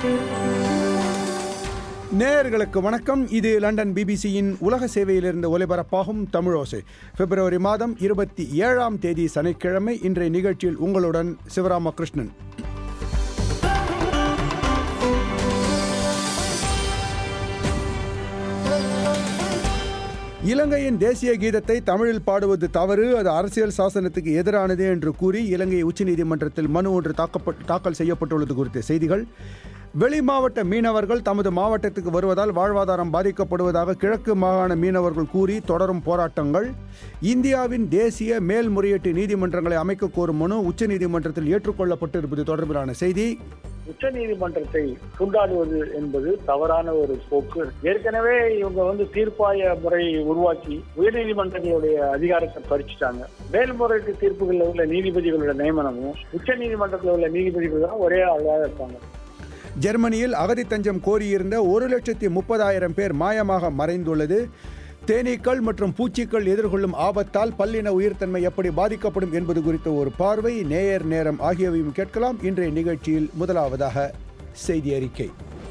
நேயர்களுக்கு வணக்கம் இது லண்டன் பிபிசியின் உலக சேவையிலிருந்து ஒலிபரப்பாகும் தமிழோசை பிப்ரவரி மாதம் இருபத்தி ஏழாம் தேதி சனிக்கிழமை இன்றைய நிகழ்ச்சியில் உங்களுடன் சிவராமகிருஷ்ணன் இலங்கையின் தேசிய கீதத்தை தமிழில் பாடுவது தவறு அது அரசியல் சாசனத்துக்கு எதிரானது என்று கூறி இலங்கை உச்சநீதிமன்றத்தில் மனு ஒன்று தாக்கப்பட்டு தாக்கல் செய்யப்பட்டுள்ளது குறித்த செய்திகள் வெளி மாவட்ட மீனவர்கள் தமது மாவட்டத்துக்கு வருவதால் வாழ்வாதாரம் பாதிக்கப்படுவதாக கிழக்கு மாகாண மீனவர்கள் கூறி தொடரும் போராட்டங்கள் இந்தியாவின் தேசிய மேல்முறையீட்டு நீதிமன்றங்களை அமைக்க கோரும் மனு உச்சநீதிமன்றத்தில் ஏற்றுக்கொள்ளப்பட்டிருப்பது தொடர்பிலான செய்தி உச்ச நீதிமன்றத்தை துண்டாடுவது என்பது தவறான ஒரு போக்கு ஏற்கனவே இவங்க வந்து தீர்ப்பாய முறையை உருவாக்கி உயர்நீதிமன்றங்களுடைய அதிகாரத்தை பறிச்சுட்டாங்க மேல்முறையீட்டு தீர்ப்புகளில் உள்ள நீதிபதிகளோட நியமனமும் உச்ச நீதிமன்றத்தில் உள்ள நீதிபதிகள் தான் ஒரே ஆளாக இருப்பாங்க ஜெர்மனியில் அகதி தஞ்சம் கோரியிருந்த ஒரு லட்சத்தி முப்பதாயிரம் பேர் மாயமாக மறைந்துள்ளது தேனீக்கள் மற்றும் பூச்சிகள் எதிர்கொள்ளும் ஆபத்தால் பல்லின உயிர்த்தன்மை எப்படி பாதிக்கப்படும் என்பது குறித்த ஒரு பார்வை நேயர் நேரம் ஆகியவையும் கேட்கலாம் இன்றைய நிகழ்ச்சியில் முதலாவதாக செய்தி அறிக்கை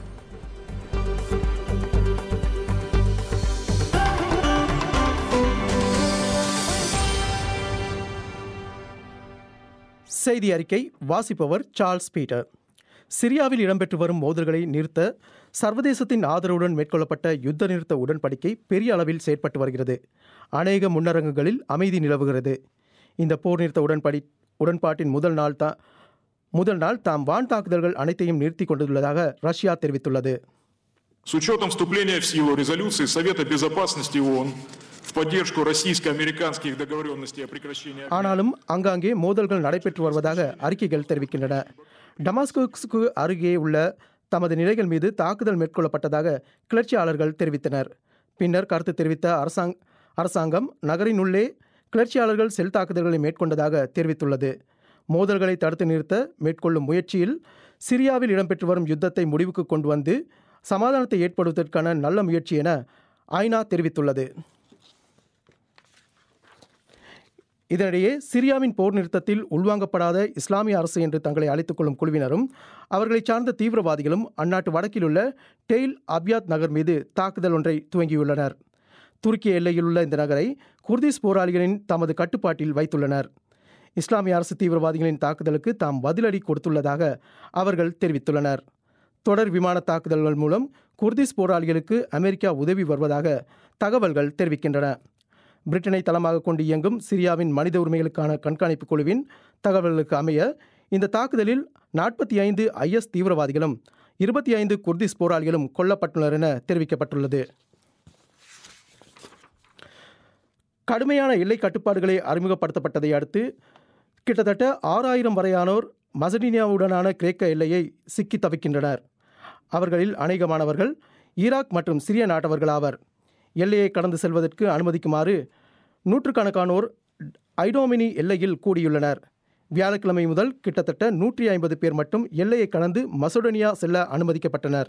செய்தி அறிக்கை வாசிப்பவர் சார்ல்ஸ் பீட்டர் சிரியாவில் இடம்பெற்று வரும் மோதல்களை நிறுத்த சர்வதேசத்தின் ஆதரவுடன் மேற்கொள்ளப்பட்ட யுத்த நிறுத்த உடன்படிக்கை பெரிய அளவில் செயற்பட்டு வருகிறது அநேக முன்னரங்குகளில் அமைதி நிலவுகிறது இந்த போர் நிறுத்த உடன்படி உடன்பாட்டின் முதல் நாள் தா முதல் நாள் தாம் வான் தாக்குதல்கள் அனைத்தையும் நிறுத்தி கொண்டுள்ளதாக ரஷ்யா தெரிவித்துள்ளது С учетом вступления в силу резолюции Совета Безопасности ООН в поддержку российско-американских договоренностей о прекращении огня, ஆனாலும் அங்காங்கே மோதல்கள் நடைபெற்று வருவதாக அறிக்கைகள் தெரிவிக்கின்றன டமாஸ்கோஸுக்கு அருகே உள்ள தமது நிலைகள் மீது தாக்குதல் மேற்கொள்ளப்பட்டதாக கிளர்ச்சியாளர்கள் தெரிவித்தனர் பின்னர் கருத்து தெரிவித்த அரசாங் அரசாங்கம் நகரினுள்ளே கிளர்ச்சியாளர்கள் செல் தாக்குதல்களை மேற்கொண்டதாக தெரிவித்துள்ளது மோதல்களை தடுத்து நிறுத்த மேற்கொள்ளும் முயற்சியில் சிரியாவில் இடம்பெற்று வரும் யுத்தத்தை முடிவுக்கு கொண்டு வந்து சமாதானத்தை ஏற்படுவதற்கான நல்ல முயற்சி என ஐநா தெரிவித்துள்ளது இதனிடையே சிரியாவின் போர் நிறுத்தத்தில் உள்வாங்கப்படாத இஸ்லாமிய அரசு என்று தங்களை அழைத்துக் கொள்ளும் குழுவினரும் அவர்களை சார்ந்த தீவிரவாதிகளும் அந்நாட்டு வடக்கில் உள்ள டெயில் அபியாத் நகர் மீது தாக்குதல் ஒன்றை துவங்கியுள்ளனர் துருக்கிய எல்லையில் உள்ள இந்த நகரை குர்திஸ் போராளிகளின் தமது கட்டுப்பாட்டில் வைத்துள்ளனர் இஸ்லாமிய அரசு தீவிரவாதிகளின் தாக்குதலுக்கு தாம் பதிலடி கொடுத்துள்ளதாக அவர்கள் தெரிவித்துள்ளனர் தொடர் விமான தாக்குதல்கள் மூலம் குர்திஸ் போராளிகளுக்கு அமெரிக்கா உதவி வருவதாக தகவல்கள் தெரிவிக்கின்றன பிரிட்டனை தளமாக கொண்டு இயங்கும் சிரியாவின் மனித உரிமைகளுக்கான கண்காணிப்பு குழுவின் தகவல்களுக்கு அமைய இந்த தாக்குதலில் நாற்பத்தி ஐந்து ஐஎஸ் தீவிரவாதிகளும் இருபத்தி ஐந்து குர்திஸ் போராளிகளும் கொல்லப்பட்டுள்ளனர் என தெரிவிக்கப்பட்டுள்ளது கடுமையான எல்லை கட்டுப்பாடுகளை அறிமுகப்படுத்தப்பட்டதை அடுத்து கிட்டத்தட்ட ஆறாயிரம் வரையானோர் மசடினியாவுடனான கிரேக்க எல்லையை சிக்கி தவிக்கின்றனர் அவர்களில் அநேகமானவர்கள் ஈராக் மற்றும் சிரிய நாட்டவர்கள் ஆவர் எல்லையை கடந்து செல்வதற்கு அனுமதிக்குமாறு நூற்றுக்கணக்கானோர் ஐடோமினி எல்லையில் கூடியுள்ளனர் வியாழக்கிழமை முதல் கிட்டத்தட்ட நூற்றி ஐம்பது பேர் மட்டும் எல்லையை கடந்து மசடோனியா செல்ல அனுமதிக்கப்பட்டனர்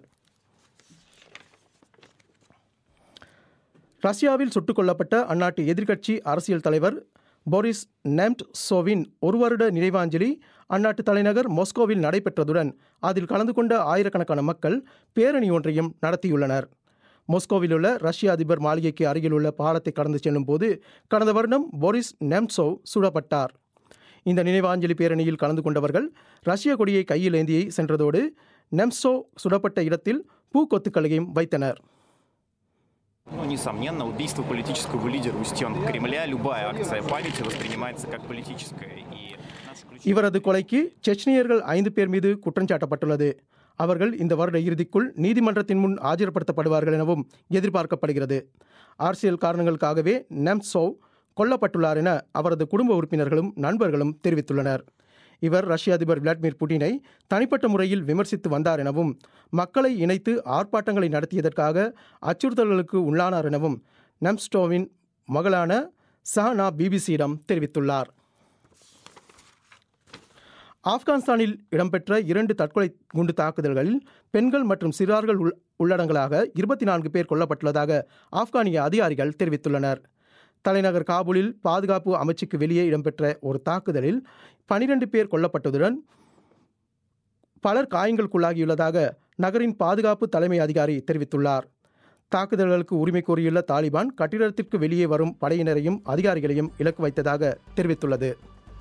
ரஷ்யாவில் சுட்டுக் கொல்லப்பட்ட அந்நாட்டு எதிர்க்கட்சி அரசியல் தலைவர் போரிஸ் நெம்ட் சோவின் ஒரு வருட நினைவாஞ்சலி அந்நாட்டு தலைநகர் மாஸ்கோவில் நடைபெற்றதுடன் அதில் கலந்து கொண்ட ஆயிரக்கணக்கான மக்கள் பேரணி ஒன்றையும் நடத்தியுள்ளனர் மாஸ்கோவில் உள்ள ரஷ்ய அதிபர் மாளிகைக்கு அருகில் உள்ள பாலத்தை கடந்து செல்லும் போது கடந்த வருடம் போரிஸ் நெம்ட்சோவ் சுடப்பட்டார் இந்த நினைவாஞ்சலி பேரணியில் கலந்து கொண்டவர்கள் ரஷ்ய கொடியை கையில் ஏந்தியை சென்றதோடு நெம்சோ சுடப்பட்ட இடத்தில் பூக்கொத்துக்களையும் வைத்தனர் Ну, несомненно, убийство политического лидера у стен Кремля, любая акция памяти воспринимается как политическая. И наша ключевая இவரது கொலைக்கு செச்னியர்கள் ஐந்து பேர் மீது குற்றஞ்சாட்டப்பட்டுள்ளது அவர்கள் இந்த வருட இறுதிக்குள் நீதிமன்றத்தின் முன் ஆஜர்படுத்தப்படுவார்கள் எனவும் எதிர்பார்க்கப்படுகிறது அரசியல் காரணங்களுக்காகவே நெம்சோவ் கொல்லப்பட்டுள்ளார் என அவரது குடும்ப உறுப்பினர்களும் நண்பர்களும் தெரிவித்துள்ளனர் இவர் ரஷ்ய அதிபர் விளாடிமிர் புட்டினை தனிப்பட்ட முறையில் விமர்சித்து வந்தார் எனவும் மக்களை இணைத்து ஆர்ப்பாட்டங்களை நடத்தியதற்காக அச்சுறுத்தல்களுக்கு உள்ளானார் எனவும் நெம்ஸ்டோவின் மகளான சஹனா பிபிசியிடம் தெரிவித்துள்ளார் ஆப்கானிஸ்தானில் இடம்பெற்ற இரண்டு தற்கொலை குண்டு தாக்குதல்களில் பெண்கள் மற்றும் சிறார்கள் உள் உள்ளடங்கலாக இருபத்தி நான்கு பேர் கொல்லப்பட்டுள்ளதாக ஆப்கானிய அதிகாரிகள் தெரிவித்துள்ளனர் தலைநகர் காபூலில் பாதுகாப்பு அமைச்சுக்கு வெளியே இடம்பெற்ற ஒரு தாக்குதலில் பனிரெண்டு பேர் கொல்லப்பட்டதுடன் பலர் காயங்களுக்குள்ளாகியுள்ளதாக நகரின் பாதுகாப்பு தலைமை அதிகாரி தெரிவித்துள்ளார் தாக்குதல்களுக்கு உரிமை கோரியுள்ள தாலிபான் கட்டிடத்திற்கு வெளியே வரும் படையினரையும் அதிகாரிகளையும் இலக்கு வைத்ததாக தெரிவித்துள்ளது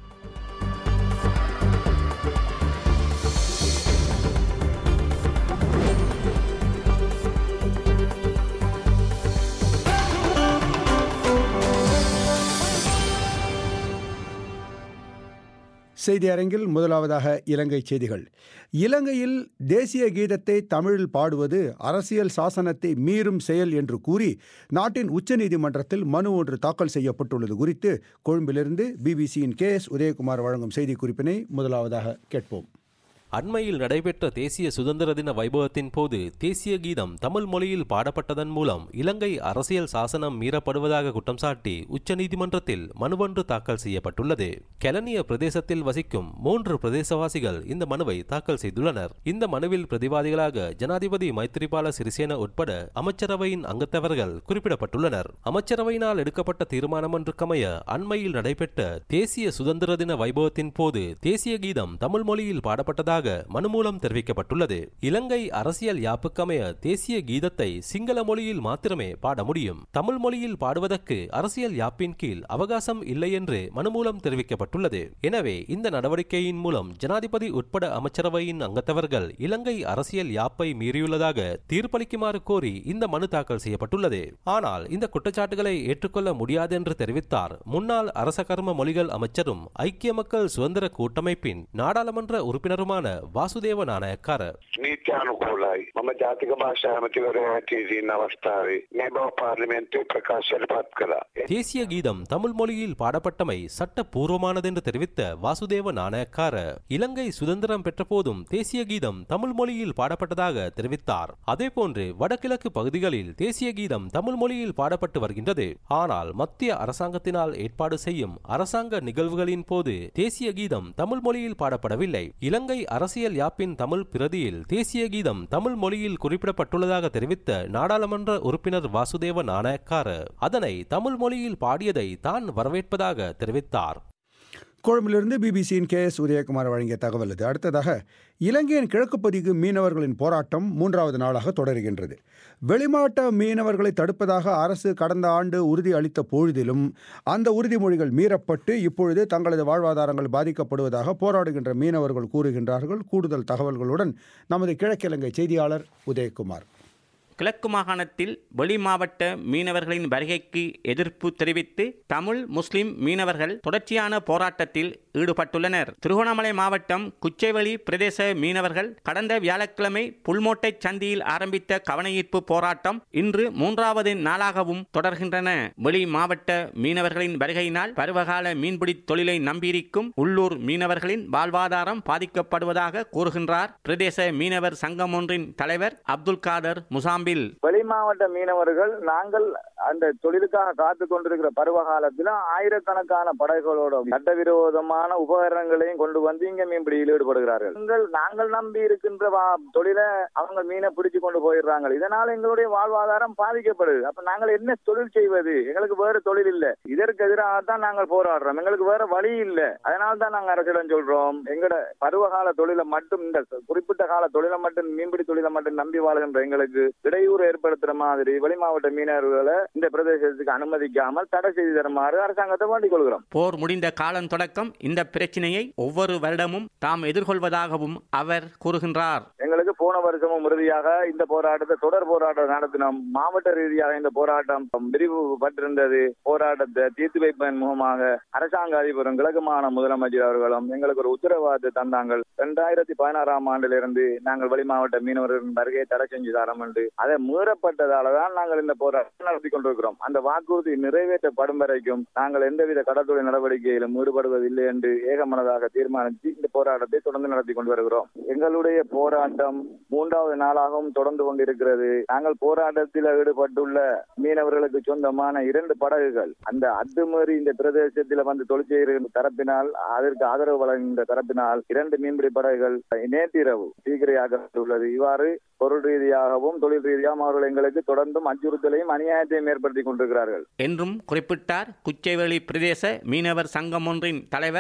செய்தி அரங்கில் முதலாவதாக இலங்கை செய்திகள் இலங்கையில் தேசிய கீதத்தை தமிழில் பாடுவது அரசியல் சாசனத்தை மீறும் செயல் என்று கூறி நாட்டின் உச்சநீதிமன்றத்தில் மனு ஒன்று தாக்கல் செய்யப்பட்டுள்ளது குறித்து கொழும்பிலிருந்து பிபிசியின் கே எஸ் உதயகுமார் வழங்கும் செய்திக்குறிப்பினை முதலாவதாக கேட்போம் அண்மையில் நடைபெற்ற தேசிய சுதந்திர தின வைபவத்தின் போது தேசிய கீதம் தமிழ் மொழியில் பாடப்பட்டதன் மூலம் இலங்கை அரசியல் சாசனம் மீறப்படுவதாக குற்றம் சாட்டி உச்சநீதிமன்றத்தில் மனுவொன்று தாக்கல் செய்யப்பட்டுள்ளது கெலனிய பிரதேசத்தில் வசிக்கும் மூன்று பிரதேசவாசிகள் இந்த மனுவை தாக்கல் செய்துள்ளனர் இந்த மனுவில் பிரதிவாதிகளாக ஜனாதிபதி மைத்திரிபால சிறிசேன உட்பட அமைச்சரவையின் அங்கத்தவர்கள் குறிப்பிடப்பட்டுள்ளனர் அமைச்சரவையினால் எடுக்கப்பட்ட தீர்மானம் ஒன்றுக்கமைய அண்மையில் நடைபெற்ற தேசிய சுதந்திர தின வைபவத்தின் போது தேசிய கீதம் தமிழ் மொழியில் பாடப்பட்டதாக உள்ளதாக மனு மூலம் தெரிவிக்கப்பட்டுள்ளது இலங்கை அரசியல் யாப்புக்கமைய தேசிய கீதத்தை சிங்கள மொழியில் மாத்திரமே பாட முடியும் தமிழ் மொழியில் பாடுவதற்கு அரசியல் யாப்பின் கீழ் அவகாசம் இல்லை என்று மனு மூலம் தெரிவிக்கப்பட்டுள்ளது எனவே இந்த நடவடிக்கையின் மூலம் ஜனாதிபதி உட்பட அமைச்சரவையின் அங்கத்தவர்கள் இலங்கை அரசியல் யாப்பை மீறியுள்ளதாக தீர்ப்பளிக்குமாறு கோரி இந்த மனு தாக்கல் செய்யப்பட்டுள்ளது ஆனால் இந்த குற்றச்சாட்டுகளை ஏற்றுக்கொள்ள முடியாது என்று தெரிவித்தார் முன்னாள் அரச கர்ம மொழிகள் அமைச்சரும் ஐக்கிய மக்கள் சுதந்திர கூட்டமைப்பின் நாடாளுமன்ற உறுப்பினருமான වාසුදේව නානයක්කර. නීත්‍යානුකූලයි. මම ජාතික භාෂා ඇමතිවරයා හැටියට ඉන්න අවස්ථාවේ මේ බව පාර්ලිමේන්තුවේ ප්‍රකාශයට පත් කළා. தேசிய கீதம் தமிழ் மொழியில் பாடப்பட்டமை சட்டப்பூர்வமானது என்று தெரிவித்த வாசுதேவ நாணயக்கார இலங்கை சுதந்திரம் பெற்ற போதும் தேசிய கீதம் தமிழ் மொழியில் பாடப்பட்டதாக தெரிவித்தார் அதேபோன்று வடகிழக்கு பகுதிகளில் தேசிய கீதம் தமிழ் மொழியில் பாடப்பட்டு வருகின்றது ஆனால் மத்திய அரசாங்கத்தினால் ஏற்பாடு செய்யும் அரசாங்க நிகழ்வுகளின் போது தேசிய கீதம் தமிழ் மொழியில் பாடப்படவில்லை இலங்கை அரசியல் யாப்பின் தமிழ் பிரதியில் தேசிய கீதம் தமிழ் மொழியில் குறிப்பிடப்பட்டுள்ளதாக தெரிவித்த நாடாளுமன்ற உறுப்பினர் வாசுதேவ நாணயக்கார அதனை தமிழ் மொழியில் பாடியதை தான் வரவேற்பதாக தெரிவித்தார் கொழும்பிலிருந்து பிபிசியின் கே எஸ் உதயகுமார் வழங்கிய தகவல் இது அடுத்ததாக இலங்கையின் கிழக்கு பகுதிக்கு மீனவர்களின் போராட்டம் மூன்றாவது நாளாக தொடர்கின்றது வெளிமாவட்ட மீனவர்களை தடுப்பதாக அரசு கடந்த ஆண்டு உறுதி அளித்த பொழுதிலும் அந்த உறுதிமொழிகள் மீறப்பட்டு இப்பொழுது தங்களது வாழ்வாதாரங்கள் பாதிக்கப்படுவதாக போராடுகின்ற மீனவர்கள் கூறுகின்றார்கள் கூடுதல் தகவல்களுடன் நமது கிழக்கிழங்கை செய்தியாளர் உதயகுமார் கிழக்கு மாகாணத்தில் வெளி மாவட்ட மீனவர்களின் வருகைக்கு எதிர்ப்பு தெரிவித்து தமிழ் முஸ்லிம் மீனவர்கள் தொடர்ச்சியான போராட்டத்தில் ஈடுபட்டுள்ளனர் திருகோணமலை மாவட்டம் குச்சைவெளி பிரதேச மீனவர்கள் கடந்த வியாழக்கிழமை புல்மோட்டை சந்தியில் ஆரம்பித்த கவனஈர்ப்பு போராட்டம் இன்று மூன்றாவது நாளாகவும் தொடர்கின்றன வெளி மாவட்ட மீனவர்களின் வருகையினால் பருவகால மீன்பிடி தொழிலை நம்பியிருக்கும் உள்ளூர் மீனவர்களின் வாழ்வாதாரம் பாதிக்கப்படுவதாக கூறுகின்றார் பிரதேச மீனவர் சங்கம் ஒன்றின் தலைவர் அப்துல் காதர் முசாம்பி பில் வெளி மாவட்ட மீனவர்கள் நாங்கள் அந்த தொழிலுக்காக காத்து கொண்டிருக்கிற பருவ காலத்தில் ஆயிரக்கணக்கான படகுகளோட சட்டவிரோதமான உபகரணங்களையும் கொண்டு வந்து இங்க மீன்பிடியில் ஈடுபடுகிறார்கள் எங்கள் நாங்கள் நம்பி இருக்கின்ற தொழிலை அவங்க மீனை பிடிச்சு கொண்டு போயிடுறாங்க இதனால எங்களுடைய வாழ்வாதாரம் பாதிக்கப்படுது அப்ப நாங்கள் என்ன தொழில் செய்வது எங்களுக்கு வேற தொழில் இல்லை இதற்கு எதிராக தான் நாங்கள் போராடுறோம் எங்களுக்கு வேற வழி இல்லை அதனால தான் நாங்கள் அரசிடம் சொல்றோம் எங்களோட பருவகால தொழிலை மட்டும் இந்த குறிப்பிட்ட கால தொழிலை மட்டும் மீன்பிடி தொழிலை மட்டும் நம்பி வாழ்கின்ற எங்களுக்கு இடையூறு ஏற்படுத்துற மாதிரி வெளி மாவட்ட மீனவர்களை இந்த பிரதேசத்துக்கு அனுமதிக்காமல் தடை செய்து தருமாறு அரசாங்கத்தை வேண்டிக் கொள்கிறோம் போர் முடிந்த காலம் தொடக்கம் இந்த பிரச்சனையை ஒவ்வொரு வருடமும் தாம் எதிர்கொள்வதாகவும் அவர் கூறுகின்றார் எங்களுக்கு போன வருஷமும் இறுதியாக இந்த போராட்டத்தை தொடர் போராட்டம் நடத்தினோம் மாவட்ட ரீதியாக இந்த போராட்டம் விரிவுபட்டிருந்தது போராட்டத்தை தீர்த்து வைப்பதன் மூலமாக அரசாங்க அதிபரும் கிழக்கு மாகாண முதலமைச்சர் அவர்களும் எங்களுக்கு ஒரு உத்தரவாதத்தை தந்தாங்க இரண்டாயிரத்தி பதினாறாம் ஆண்டிலிருந்து நாங்கள் வெளி மாவட்ட மீனவர்களின் வருகையை தடை செஞ்சு தரோம் என்று அதை மீறப்பட்டதால தான் நாங்கள் இந்த போராட்டம் நடத்தி கொண்டிருக்கிறோம் அந்த வாக்குறுதி நிறைவேற்றப்படும் வரைக்கும் நாங்கள் எந்தவித கடற்தொழில் நடவடிக்கையிலும் ஈடுபடுவதில்லை என்று ஏகமனதாக தீர்மானித்து இந்த போராட்டத்தை தொடர்ந்து நடத்தி கொண்டு வருகிறோம் எங்களுடைய போராட்டம் மூன்றாவது நாளாகவும் தொடர்ந்து கொண்டிருக்கிறது நாங்கள் போராட்டத்தில் ஈடுபட்டுள்ள மீனவர்களுக்கு சொந்தமான இரண்டு படகுகள் அந்த அத்துமீறி இந்த பிரதேசத்தில் வந்து தொழில் செய்கிற தரப்பினால் அதற்கு ஆதரவு வழங்குகின்ற தரப்பினால் இரண்டு மீன்பிடி படகுகள் நேற்றிரவு சீக்கிரையாக்கப்பட்டுள்ளது இவ்வாறு பொருள் ரீதியாகவும் தொழில் ரீதியாகவும் அவர்கள் எங்களுக்கு தொடர்ந்தும் அச்சுறுத்தலையும் அநியாயத்தையும் ஏற்படுத்திக் கொண்டிருக்கிறார்கள் என்றும் குறிப்பிட்டார் குச்சைவெளி பிரதேச மீனவர் சங்கம் ஒன்றின் தலைவர்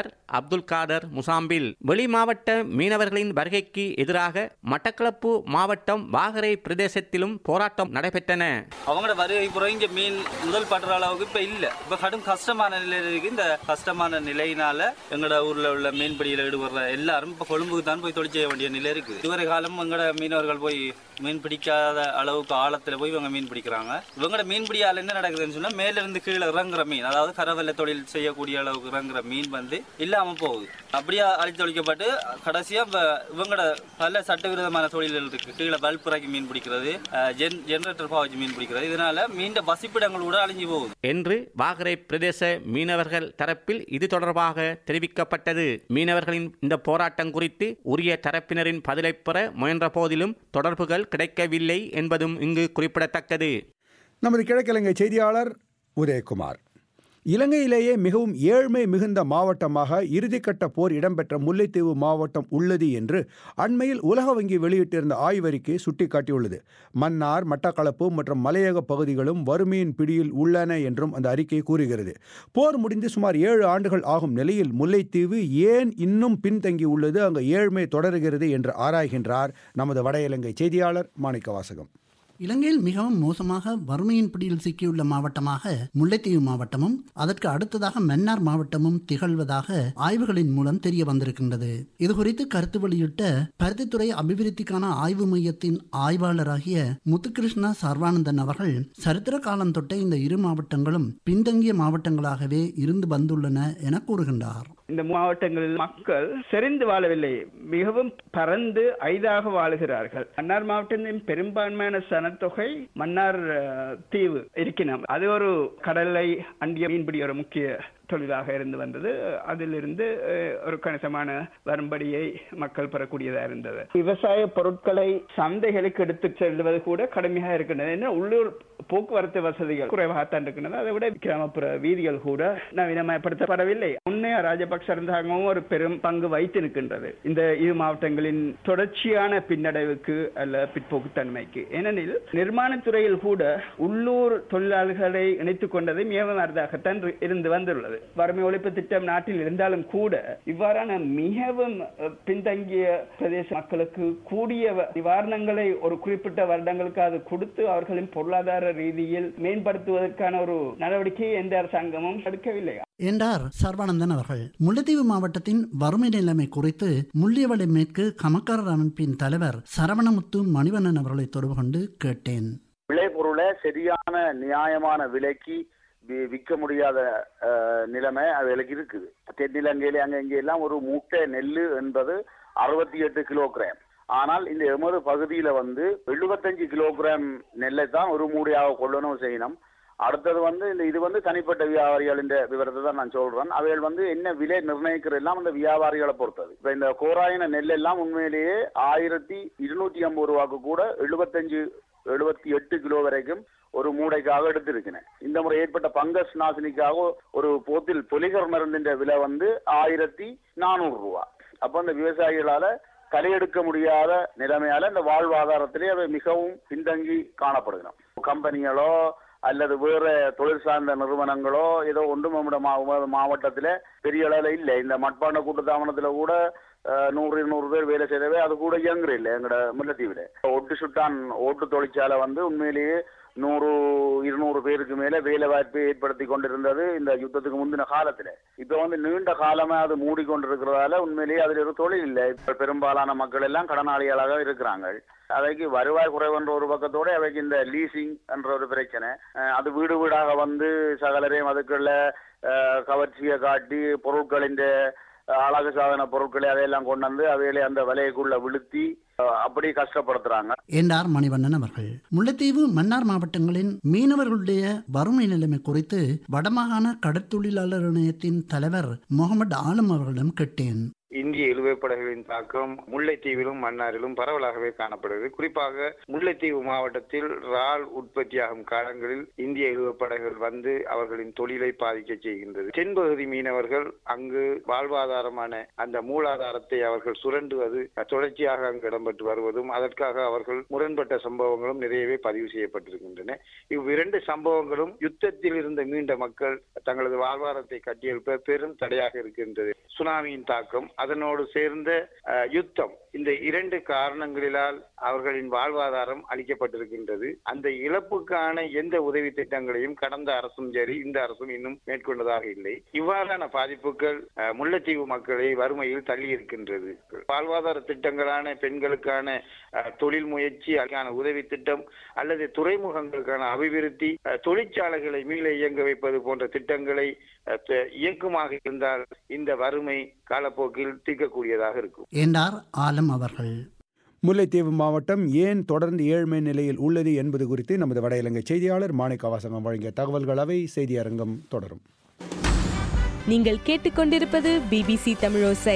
அப்துல் காதர் முசாம்பில் வெளி மாவட்ட மீனவர்களின் வருகைக்கு எதிராக மட்டக்களப்பு மாவட்டம் வாகரை பிரதேசத்திலும் போராட்டம் நடைபெற்றன அவங்களோட வருகை பிறகு இங்க மீன் முதல் படுற அளவுக்கு இப்ப இல்ல இப்ப கடும் கஷ்டமான நிலையில இருக்கு இந்த கஷ்டமான நிலையினால எங்களோட ஊர்ல உள்ள மீன்பிடியில ஈடுபடுற எல்லாரும் இப்ப கொழும்புக்கு தான் போய் தொழில் செய்ய வேண்டிய நிலை இருக்கு இதுவரை காலம் எங்களோட மீனவர்கள் போய் மீன் பிடிக்காத அளவுக்கு ஆழத்துல போய் இவங்க மீன் பிடிக்கிறாங்க இவங்களோட மீன்பிடியால என்ன நடக்குதுன்னு சொன்னா மேல இருந்து கீழே இறங்குற மீன் அதாவது கரவல்ல தொழில் செய்யக்கூடிய அளவுக்கு இறங்குற மீன் வந்து இல்லாம போகுது அப்படியே அழித்தொழிக்கப்பட்டு கடைசியா இப்ப இவங்களோட பல சட்டவிரோதமான தொழில்கள் இருக்கு கீழே பல்ப் இறக்கி மீன் பிடிக்கிறது அஹ், ஜென் ஜெனரேட்டர் பாவச்சு மீன் பிடிக்கிறது இதனால மீண்ட வசிப்பிடங்கள் கூட அழிஞ்சு போகுது என்று வாகரை பிரதேச மீனவர்கள் தரப்பில் இது தொடர்பாக தெரிவிக்கப்பட்டது மீனவர்களின் இந்த போராட்டம் குறித்து உரிய தரப்பினரின் பதிலை பெற முயன்ற போதிலும் தொடர்புகள் கிடைக்கவில்லை என்பதும் இங்கு குறிப்பிடத்தக்கது நமது கிழக்கிழங்கை செய்தியாளர் உதயகுமார் இலங்கையிலேயே மிகவும் ஏழ்மை மிகுந்த மாவட்டமாக இறுதிக்கட்ட போர் இடம்பெற்ற முல்லைத்தீவு மாவட்டம் உள்ளது என்று அண்மையில் உலக வங்கி வெளியிட்டிருந்த ஆய்வறிக்கை சுட்டிக்காட்டியுள்ளது மன்னார் மட்டக்களப்பு மற்றும் மலையக பகுதிகளும் வறுமையின் பிடியில் உள்ளன என்றும் அந்த அறிக்கை கூறுகிறது போர் முடிந்து சுமார் ஏழு ஆண்டுகள் ஆகும் நிலையில் முல்லைத்தீவு ஏன் இன்னும் பின்தங்கி உள்ளது அங்கு ஏழ்மை தொடர்கிறது என்று ஆராய்கின்றார் நமது வட இலங்கை செய்தியாளர் மாணிக்க வாசகம் இலங்கையில் மிகவும் மோசமாக வறுமையின் பிடியில் சிக்கியுள்ள மாவட்டமாக முல்லைத்தீவு மாவட்டமும் அதற்கு அடுத்ததாக மன்னார் மாவட்டமும் திகழ்வதாக ஆய்வுகளின் மூலம் தெரிய வந்திருக்கின்றது இதுகுறித்து கருத்து வெளியிட்ட பருத்தித்துறை அபிவிருத்திக்கான ஆய்வு மையத்தின் ஆய்வாளராகிய முத்துகிருஷ்ணா சர்வானந்தன் அவர்கள் சரித்திர காலம் தொட்ட இந்த இரு மாவட்டங்களும் பின்தங்கிய மாவட்டங்களாகவே இருந்து வந்துள்ளன என கூறுகின்றார் இந்த மாவட்டங்களில் மக்கள் செறிந்து வாழவில்லை மிகவும் பறந்து ஐதாக வாழுகிறார்கள் மன்னார் மாவட்டத்தின் பெரும்பான்மையான சனத்தொகை மன்னார் அஹ், தீவு இருக்கின்றன அது ஒரு கடலை அண்டிய மீன்பிடி ஒரு முக்கிய தொழிலாக இருந்து வந்தது அதிலிருந்து அஹ், ஒரு கணிசமான வரும்படியை மக்கள் பெறக்கூடியதாக இருந்தது விவசாய பொருட்களை சந்தைகளுக்கு எடுத்து செல்வது கூட கடுமையாக இருக்கின்றது ஏன்னா உள்ளூர் போக்குவரத்து வசதிகள் குறைவாகத்தான் இருக்கின்றது அதை விட கிராமப்புற வீதிகள் கூட நவீனமயப்படுத்தப்படவில்லை முன்னே ராஜபக்ச அரசாங்கமும் ஒரு பெரும் பங்கு வைத்திருக்கின்றது இந்த இரு மாவட்டங்களின் தொடர்ச்சியான பின்னடைவுக்கு அல்ல பிற்போக்குத்தன்மைக்கு ஏனெனில் நிர்மாணத் துறையில் கூட உள்ளூர் தொழிலாளர்களை இணைத்துக் கொண்டது மிகவும் அரிதாகத்தான் இரு- இருந்து வந்துள்ளது வறுமை ஒழிப்பு திட்டம் நாட்டில் இருந்தாலும் கூட இவ்வாறான மிகவும் அஹ், பின்தங்கிய பிரதேச மக்களுக்கு கூடிய வ- நிவாரணங்களை ஒரு குறிப்பிட்ட வருடங்களுக்கு அது கொடுத்து அவர்களின் பொருளாதார ரீதியில் மேம்படுத்துவதற்கான ஒரு நடவடிக்கையை எந்த அரசாங்கமும் எடுக்கவில்லை என்றார் சர்வானந்தன் அவர்கள் முல்லைத்தீவு மாவட்டத்தின் வறுமை நிலைமை குறித்து முள்ளியவளை மேற்கு கமக்காரர் அமைப்பின் தலைவர் சரவணமுத்து மணிவண்ணன் அவர்களை தொடர்பு கொண்டு கேட்டேன் விளைபொருளை சரியான நியாயமான விலைக்கு வி- விற்க முடியாத அஹ், நிலைமை அவைகளுக்கு இருக்குது தென்னிலங்கையில அங்க இங்க எல்லாம் ஒரு மூட்டை நெல்லு என்பது அறுபத்தி எட்டு கிலோகிராம் ஆனால் இந்த எமது பகுதியில வந்து எழுபத்தஞ்சு கிலோகிராம் நெல்லை தான் ஒரு மூடையாக கொள்ளணும் செய்யணும் அடுத்தது வந்து இந்த இது வந்து தனிப்பட்ட வியாபாரிகள் இந்த விவரத்தை தான் நான் சொல்றேன் அவைகள் வந்து என்ன விலை நிர்ணயிக்கிறது எல்லாம் அந்த வியாபாரிகளை பொறுத்தது இப்ப இந்த கோராயின நெல் எல்லாம் உண்மையிலேயே ஆயிரத்தி இருநூத்தி ஐம்பது ரூபாய்க்கு கூட எழுபத்தஞ்சு எழுபத்தி எட்டு கிலோ வரைக்கும் ஒரு மூடைக்காக எடுத்திருக்கிறேன் இந்த முறை ஏற்பட்ட பங்கஸ் நாசினிக்காக ஒரு போத்தில் பொலிகர் மருந்தின் விலை வந்து ஆயிரத்தி நானூறு ரூபா அப்ப அந்த விவசாயிகளால தலையெடுக்க முடியாத நிலைமையால இந்த வாழ்வாதாரத்திலே அவை மிகவும் பின்தங்கி காணப்படுகிறோம் கம்பெனிகளோ அல்லது வேற தொழில் சார்ந்த நிறுவனங்களோ ஏதோ ஒன்றும் நம்முடைய மா- மாவட்டத்துல பெரிய அளவில் இல்லை இந்த மட்பாண்ட கூட்டுத்தாபனத்துல கூட அஹ், நூறு இருநூறு பேர் வேலை செய்தவே அது கூட இயங்குற இல்லை எங்கட முல்லத்தீவுல ஒட்டு சுட்டான் ஓட்டு தொழிற்சாலை வந்து உண்மையிலேயே நூறு இருநூறு பேருக்கு மேல வேலை வாய்ப்பை ஏற்படுத்தி கொண்டிருந்தது இந்த யுத்தத்துக்கு முந்தின காலத்துல இப்ப வந்து நீண்ட காலமா அது மூடிக்கொண்டிருக்கிறதால உண்மையிலேயே அதுல ஒரு தொழில் இல்லை இப்ப பெரும்பாலான மக்கள் எல்லாம் கடனாளிகளாக இருக்கிறாங்க அவைக்கு வருவாய் குறைவென்ற ஒரு பக்கத்தோட அவைக்கு இந்த லீசிங் என்ற ஒரு பிரச்சனை அஹ் அது வீடு வீடாக வந்து சகலரையும் அதுக்குள்ள அஹ், கவர்ச்சியை காட்டி பொருட்களின் அஹ், அழகு சாதன பொருட்களை அதையெல்லாம் கொண்டு வந்து அவைகளை அந்த விலைக்குள்ள விழுத்தி அஹ், அப்படி கஷ்டப்படுத்துறாங்க என்றார் மணிவண்ணன் அவர்கள் முல்லைத்தீவு மன்னார் மாவட்டங்களின் மீனவர்களுடைய வறுமை நிலைமை குறித்து வடமாகாண கடற்தொழிலாளர் இணையத்தின் தலைவர் முகமது ஆலம் அவர்களிடம் கேட்டேன் இந்திய இழுவைப்படைகளின் தாக்கம் முல்லைத்தீவிலும் மன்னாரிலும் பரவலாகவே காணப்படுகிறது குறிப்பாக முல்லைத்தீவு மாவட்டத்தில் இறால் உற்பத்தியாகும் காலங்களில் இந்திய இழுவைப்படைகள் வந்து அவர்களின் தொழிலை பாதிக்க செய்கின்றது தென்பகுதி மீனவர்கள் அங்கு வாழ்வாதாரமான அந்த மூலாதாரத்தை அவர்கள் சுரண்டுவது தொடர்ச்சியாக அங்கு இடம்பெற்று வருவதும் அதற்காக அவர்கள் முரண்பட்ட சம்பவங்களும் நிறையவே பதிவு செய்யப்பட்டிருக்கின்றன இவ்விரண்டு சம்பவங்களும் யுத்தத்தில் இருந்த மீண்ட மக்கள் தங்களது வாழ்வாதாரத்தை கட்டியெழுப்ப பெரும் தடையாக இருக்கின்றது சுனாமியின் தாக்கம் அதனோடு சேர்ந்த அஹ், யுத்தம் இந்த இரண்டு காரணங்களிலால் அவர்களின் வாழ்வாதாரம் அளிக்கப்பட்டிருக்கின்றது அந்த இழப்புக்கான எந்த உதவி திட்டங்களையும் கடந்த அரசும் சரி இந்த அரசும் இன்னும் மேற்கொண்டதாக இல்லை இவ்வாறான பாதிப்புகள் அஹ், முல்லைத்தீவு மக்களை வறுமையில் தள்ளி இருக்கின்றது வாழ்வாதார திட்டங்களான பெண்களுக்கான அஹ், தொழில் முயற்சி அதுக்கான உதவி திட்டம் அல்லது துறைமுகங்களுக்கான அபிவிருத்தி அஹ், தொழிற்சாலைகளை மீள இயங்க வைப்பது போன்ற திட்டங்களை அஹ், த- இயக்குமாக இருந்தால் இந்த வறுமை காலப்போக்கில் தீர்க்கக்கூடியதாக இருக்கும் என்றார் ஆலம் அவர்கள் முல்லைத்தீவு மாவட்டம் ஏன் தொடர்ந்து ஏழ்மை நிலையில் உள்ளது என்பது குறித்து நமது வட இலங்கை செய்தியாளர் மாணிக்க வாசகம் வழங்கிய தகவல்கள் அவை செய்தி அரங்கம் தொடரும் நீங்கள் கேட்டுக்கொண்டிருப்பது பிபிசி தமிழோசை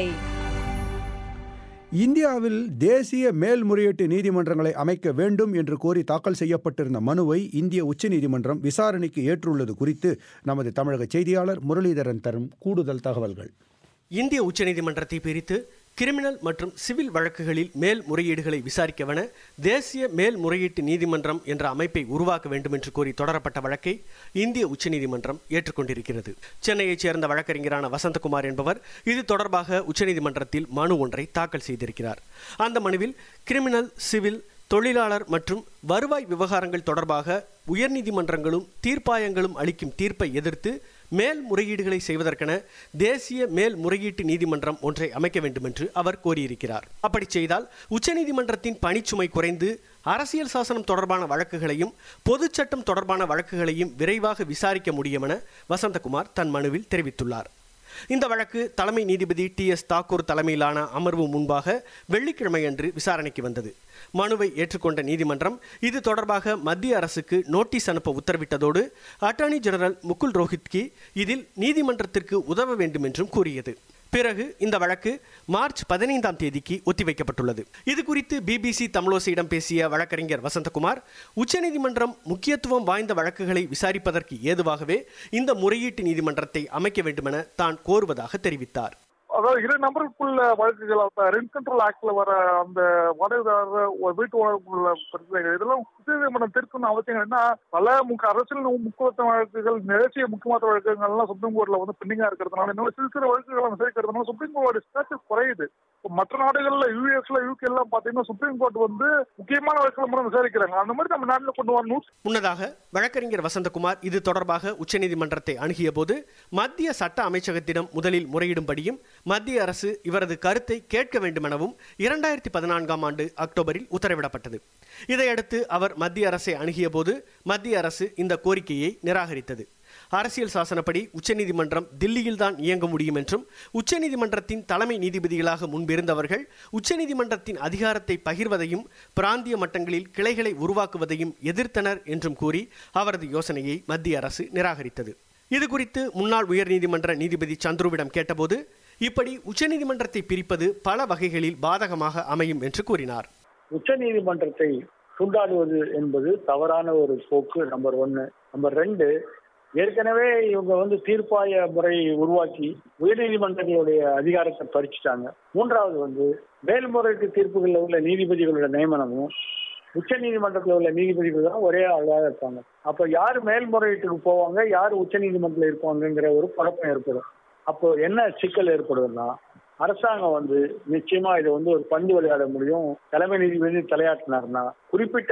இந்தியாவில் தேசிய மேல்முறையீட்டு நீதிமன்றங்களை அமைக்க வேண்டும் என்று கோரி தாக்கல் செய்யப்பட்டிருந்த மனுவை இந்திய உச்சநீதிமன்றம் விசாரணைக்கு ஏற்றுள்ளது குறித்து நமது தமிழக செய்தியாளர் முரளிதரன் தரும் கூடுதல் தகவல்கள் இந்திய உச்சநீதிமன்றத்தை பிரித்து கிரிமினல் மற்றும் சிவில் வழக்குகளில் மேல் முறையீடுகளை விசாரிக்கவென தேசிய மேல்முறையீட்டு நீதிமன்றம் என்ற அமைப்பை உருவாக்க வேண்டும் என்று கோரி தொடரப்பட்ட வழக்கை இந்திய உச்சநீதிமன்றம் ஏற்றுக்கொண்டிருக்கிறது சென்னையைச் சேர்ந்த வழக்கறிஞரான வசந்தகுமார் என்பவர் இது தொடர்பாக உச்சநீதிமன்றத்தில் மனு ஒன்றை தாக்கல் செய்திருக்கிறார் அந்த மனுவில் கிரிமினல் சிவில் தொழிலாளர் மற்றும் வருவாய் விவகாரங்கள் தொடர்பாக உயர்நீதிமன்றங்களும் தீர்ப்பாயங்களும் அளிக்கும் தீர்ப்பை எதிர்த்து மேல் முறையீடுகளை செய்வதற்கென தேசிய மேல் முறையீட்டு நீதிமன்றம் ஒன்றை அமைக்க வேண்டும் என்று அவர் கோரியிருக்கிறார் அப்படி செய்தால் உச்சநீதிமன்றத்தின் பணிச்சுமை குறைந்து அரசியல் சாசனம் தொடர்பான வழக்குகளையும் பொதுச் சட்டம் தொடர்பான வழக்குகளையும் விரைவாக விசாரிக்க முடியும் என வசந்தகுமார் தன் மனுவில் தெரிவித்துள்ளார் இந்த வழக்கு தலைமை நீதிபதி டி எஸ் தாக்கூர் தலைமையிலான அமர்வு முன்பாக வெள்ளிக்கிழமையன்று விசாரணைக்கு வந்தது மனுவை ஏற்றுக்கொண்ட நீதிமன்றம் இது தொடர்பாக மத்திய அரசுக்கு நோட்டீஸ் அனுப்ப உத்தரவிட்டதோடு அட்டார்னி ஜெனரல் முகுல் ரோஹித்கி இதில் நீதிமன்றத்திற்கு உதவ வேண்டும் என்றும் கூறியது பிறகு இந்த வழக்கு மார்ச் பதினைந்தாம் தேதிக்கு ஒத்திவைக்கப்பட்டுள்ளது இது குறித்து பிபிசி தமிழோசையிடம் பேசிய வழக்கறிஞர் வசந்தகுமார் உச்சநீதிமன்றம் முக்கியத்துவம் வாய்ந்த வழக்குகளை விசாரிப்பதற்கு ஏதுவாகவே இந்த முறையீட்டு நீதிமன்றத்தை அமைக்க வேண்டுமென தான் கோருவதாக தெரிவித்தார் அதாவது இரு நபருக்குள்ள வழக்குகள் ரெண்ட் கண்ட்ரோல் ஆக்ட்ல வர அந்த வாடகைதாரர் ஒரு வீட்டு வாடகைக்குள்ள பிரச்சனைகள் இதெல்லாம் உச்சநீதிமன்றம் தீர்க்கணும் அவசியம் என்ன பல முக்க அரசியல் முக்கியத்துவ வழக்குகள் தேசிய முக்கியமான வழக்குகள் எல்லாம் சுப்ரீம் கோர்ட்ல வந்து பெண்டிங்கா இருக்கிறதுனால இன்னும் சிறு சிறு வழக்குகளை விசாரிக்கிறதுனால சுப்ரீம் கோர்ட் ஸ்டேட்டஸ் குறையுது இப்ப மற்ற நாடுகள்ல யூஎஸ்ல யூகே எல்லாம் பாத்தீங்கன்னா சுப்ரீம் கோர்ட் வந்து முக்கியமான வழக்குகளை மட்டும் விசாரிக்கிறாங்க அந்த மாதிரி நம்ம நாட்டுல கொண்டு வரணும் முன்னதாக வழக்கறிஞர் வசந்தகுமார் இது தொடர்பாக உச்சநீதிமன்றத்தை அணுகிய போது மத்திய சட்ட அமைச்சகத்திடம் முதலில் முறையிடும்படியும் மத்திய அரசு இவரது கருத்தை கேட்க வேண்டுமெனவும் இரண்டாயிரத்தி பதினான்காம் ஆண்டு அக்டோபரில் உத்தரவிடப்பட்டது இதையடுத்து அவர் மத்திய அரசை அணுகிய போது மத்திய அரசு இந்த கோரிக்கையை நிராகரித்தது அரசியல் சாசனப்படி உச்சநீதிமன்றம் தில்லியில்தான் இயங்க முடியும் என்றும் உச்சநீதிமன்றத்தின் தலைமை நீதிபதிகளாக முன்பிருந்தவர்கள் உச்சநீதிமன்றத்தின் அதிகாரத்தை பகிர்வதையும் பிராந்திய மட்டங்களில் கிளைகளை உருவாக்குவதையும் எதிர்த்தனர் என்றும் கூறி அவரது யோசனையை மத்திய அரசு நிராகரித்தது இது குறித்து முன்னாள் உயர்நீதிமன்ற நீதிபதி சந்துருவிடம் கேட்டபோது இப்படி உச்சநீதிமன்றத்தை பிரிப்பது பல வகைகளில் பாதகமாக அமையும் என்று கூறினார் உச்ச நீதிமன்றத்தை துண்டாடுவது என்பது தவறான ஒரு போக்கு நம்பர் ஒன்னு நம்பர் ரெண்டு ஏற்கனவே இவங்க வந்து தீர்ப்பாய முறையை உருவாக்கி உயர்நீதிமன்றங்களுடைய அதிகாரத்தை பறிச்சுட்டாங்க மூன்றாவது வந்து மேல்முறையீட்டு தீர்ப்புகளில் உள்ள நீதிபதிகளோட நியமனமும் உச்ச நீதிமன்றத்தில் உள்ள நீதிபதிகள் தான் ஒரே ஆளாக இருப்பாங்க அப்ப யார் மேல்முறையீட்டுக்கு போவாங்க யார் உச்ச நீதிமன்றத்தில் இருப்பாங்கங்கிற ஒரு குழப்பம் ஏற்படும் அப்போ என்ன சிக்கல் ஏற்படுதுன்னா அரசாங்கம் வந்து நிச்சயமா இதை வந்து ஒரு பந்து விளையாட முடியும் தலைமை நீதிபதி தலையாட்டினார்னா குறிப்பிட்ட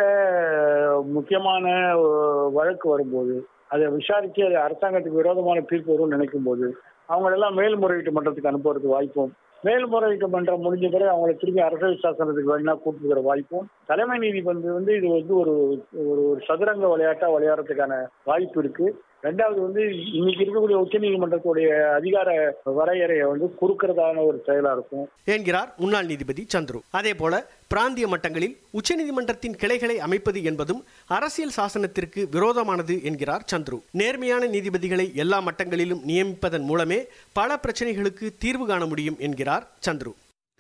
முக்கியமான வழக்கு வரும்போது அதை விசாரிச்சு அது அரசாங்கத்துக்கு விரோதமான தீர்ப்பு வரும்னு நினைக்கும் போது அவங்களெல்லாம் மேல்முறையீட்டு மன்றத்துக்கு அனுப்புறதுக்கு வாய்ப்பும் மேல்முறையீட்டு மன்றம் முடிஞ்ச பிறகு அவங்களை திரும்பி அரசியல் சாசனத்துக்கு வேணா கூப்பிட்டுக்கிற வாய்ப்பும் தலைமை நீதிபதி வந்து இது வந்து ஒரு ஒரு சதுரங்க விளையாட்டா விளையாடுறதுக்கான வாய்ப்பு இருக்கு ரெண்டாவது வந்து இன்னைக்கு இருக்கக்கூடிய உச்ச நீதிமன்றத்துடைய அதிகார வரையறையை வந்து குறுக்கிறதான ஒரு செயலா இருக்கும் என்கிறார் முன்னாள் நீதிபதி சந்துரு அதே போல பிராந்திய மட்டங்களில் உச்சநீதிமன்றத்தின் கிளைகளை அமைப்பது என்பதும் அரசியல் சாசனத்திற்கு விரோதமானது என்கிறார் சந்துரு நேர்மையான நீதிபதிகளை எல்லா மட்டங்களிலும் நியமிப்பதன் மூலமே பல பிரச்சனைகளுக்கு தீர்வு காண முடியும் என்கிறார் சந்துரு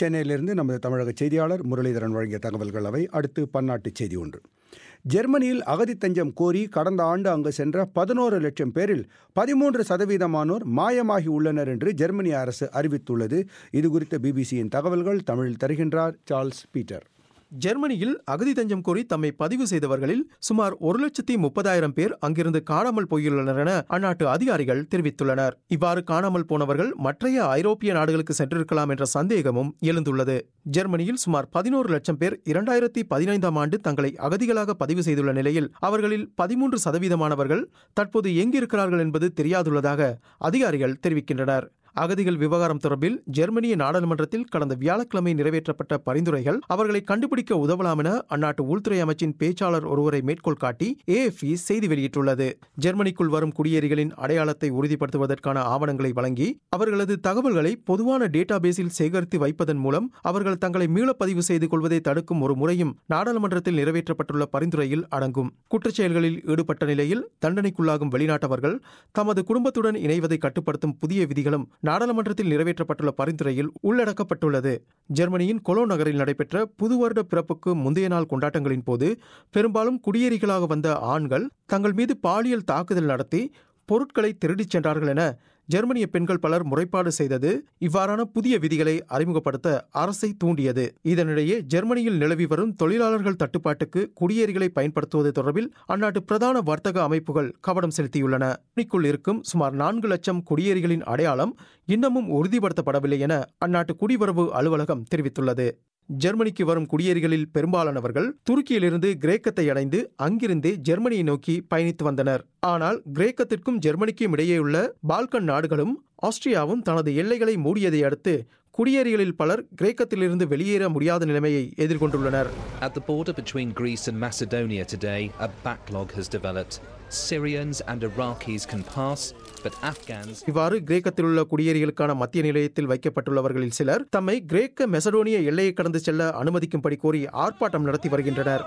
சென்னையிலிருந்து நமது தமிழக செய்தியாளர் முரளிதரன் வழங்கிய தகவல்கள் அவை அடுத்து பன்னாட்டு செய்தி ஒன்று ஜெர்மனியில் அகதி தஞ்சம் கோரி கடந்த ஆண்டு அங்கு சென்ற பதினோரு லட்சம் பேரில் பதிமூன்று சதவீதமானோர் மாயமாகி உள்ளனர் என்று ஜெர்மனி அரசு அறிவித்துள்ளது இது குறித்த பிபிசியின் தகவல்கள் தமிழில் தருகின்றார் சார்ல்ஸ் பீட்டர் ஜெர்மனியில் அகதி தஞ்சம் கோரி தம்மை பதிவு செய்தவர்களில் சுமார் ஒரு லட்சத்தி முப்பதாயிரம் பேர் அங்கிருந்து காணாமல் போயுள்ளனர் என அந்நாட்டு அதிகாரிகள் தெரிவித்துள்ளனர் இவ்வாறு காணாமல் போனவர்கள் மற்றைய ஐரோப்பிய நாடுகளுக்கு சென்றிருக்கலாம் என்ற சந்தேகமும் எழுந்துள்ளது ஜெர்மனியில் சுமார் பதினோரு லட்சம் பேர் இரண்டாயிரத்தி பதினைந்தாம் ஆண்டு தங்களை அகதிகளாக பதிவு செய்துள்ள நிலையில் அவர்களில் பதிமூன்று சதவீதமானவர்கள் தற்போது எங்கிருக்கிறார்கள் என்பது தெரியாதுள்ளதாக அதிகாரிகள் தெரிவிக்கின்றனர் அகதிகள் விவகாரம் தொடர்பில் ஜெர்மனிய நாடாளுமன்றத்தில் கடந்த வியாழக்கிழமை நிறைவேற்றப்பட்ட பரிந்துரைகள் அவர்களை கண்டுபிடிக்க உதவலாம் என அந்நாட்டு உள்துறை அமைச்சின் பேச்சாளர் ஒருவரை மேற்கோள் காட்டி ஏஎஃப்இ செய்தி வெளியிட்டுள்ளது ஜெர்மனிக்குள் வரும் குடியேறிகளின் அடையாளத்தை உறுதிப்படுத்துவதற்கான ஆவணங்களை வழங்கி அவர்களது தகவல்களை பொதுவான டேட்டா பேஸில் சேகரித்து வைப்பதன் மூலம் அவர்கள் தங்களை மீளப்பதிவு செய்து கொள்வதை தடுக்கும் ஒரு முறையும் நாடாளுமன்றத்தில் நிறைவேற்றப்பட்டுள்ள பரிந்துரையில் அடங்கும் குற்றச்செயல்களில் ஈடுபட்ட நிலையில் தண்டனைக்குள்ளாகும் வெளிநாட்டவர்கள் தமது குடும்பத்துடன் இணைவதை கட்டுப்படுத்தும் புதிய விதிகளும் நாடாளுமன்றத்தில் நிறைவேற்றப்பட்டுள்ள பரிந்துரையில் உள்ளடக்கப்பட்டுள்ளது ஜெர்மனியின் கொலோ நகரில் நடைபெற்ற புது வருட பிறப்புக்கு முந்தைய நாள் கொண்டாட்டங்களின் போது பெரும்பாலும் குடியேறிகளாக வந்த ஆண்கள் தங்கள் மீது பாலியல் தாக்குதல் நடத்தி பொருட்களை திருடிச் சென்றார்கள் என ஜெர்மனிய பெண்கள் பலர் முறைப்பாடு செய்தது இவ்வாறான புதிய விதிகளை அறிமுகப்படுத்த அரசை தூண்டியது இதனிடையே ஜெர்மனியில் நிலவி வரும் தொழிலாளர்கள் தட்டுப்பாட்டுக்கு குடியேறிகளை பயன்படுத்துவது தொடர்பில் அந்நாட்டு பிரதான வர்த்தக அமைப்புகள் கவனம் செலுத்தியுள்ளன ஜெர்மனிக்குள் இருக்கும் சுமார் நான்கு லட்சம் குடியேறிகளின் அடையாளம் இன்னமும் உறுதிப்படுத்தப்படவில்லை என அந்நாட்டு குடிவரவு அலுவலகம் தெரிவித்துள்ளது ஜெர்மனிக்கு வரும் குடியேறிகளில் பெரும்பாலானவர்கள் துருக்கியிலிருந்து கிரேக்கத்தை அடைந்து அங்கிருந்தே ஜெர்மனியை நோக்கி பயணித்து வந்தனர் ஆனால் கிரேக்கத்திற்கும் ஜெர்மனிக்கும் இடையேயுள்ள பால்கன் நாடுகளும் ஆஸ்திரியாவும் தனது எல்லைகளை மூடியதை அடுத்து குடியேறிகளில் பலர் கிரேக்கத்திலிருந்து வெளியேற முடியாத நிலைமையை எதிர்கொண்டுள்ளனர் At the border between Greece and Macedonia today, a backlog has developed. Syrians and Iraqis can pass, but Afghans இவ்வாறு கிரேக்கத்தில் உள்ள குடியேறிகளுக்கான மத்திய நிலையத்தில் வைக்கப்பட்டுள்ளவர்களில் சிலர் தம்மை கிரேக்க மெசடோனிய எல்லையை கடந்து செல்ல அனுமதிக்கும்படி கோரி ஆர்ப்பாட்டம் நடத்தி வருகின்றனர்